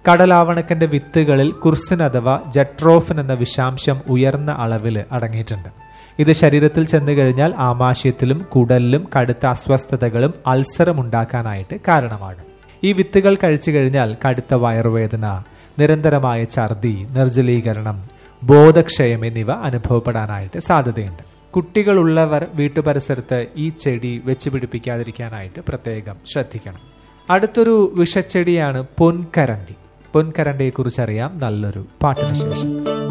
കടലാവണക്കന്റെ വിത്തുകളിൽ കുർസിൻ അഥവാ ജട്രോഫിൻ എന്ന വിഷാംശം ഉയർന്ന അളവിൽ അടങ്ങിയിട്ടുണ്ട് ഇത് ശരീരത്തിൽ ചെന്നു കഴിഞ്ഞാൽ ആമാശയത്തിലും കുടലിലും കടുത്ത അസ്വസ്ഥതകളും അൾസറും ഉണ്ടാക്കാനായിട്ട് കാരണമാകും ഈ വിത്തുകൾ കഴിച്ചു കഴിഞ്ഞാൽ കടുത്ത വയറുവേദന നിരന്തരമായ ഛർദി നിർജ്ജലീകരണം ബോധക്ഷയം എന്നിവ അനുഭവപ്പെടാനായിട്ട് സാധ്യതയുണ്ട് കുട്ടികളുള്ളവർ വീട്ടുപരിസരത്ത് ഈ ചെടി വെച്ച് പിടിപ്പിക്കാതിരിക്കാനായിട്ട് പ്രത്യേകം ശ്രദ്ധിക്കണം അടുത്തൊരു വിഷച്ചെടിയാണ് പൊൻകരണ്ടി പൊൻകരണ്ടിയെ കുറിച്ചറിയാം നല്ലൊരു പാട്ടിന് ശേഷം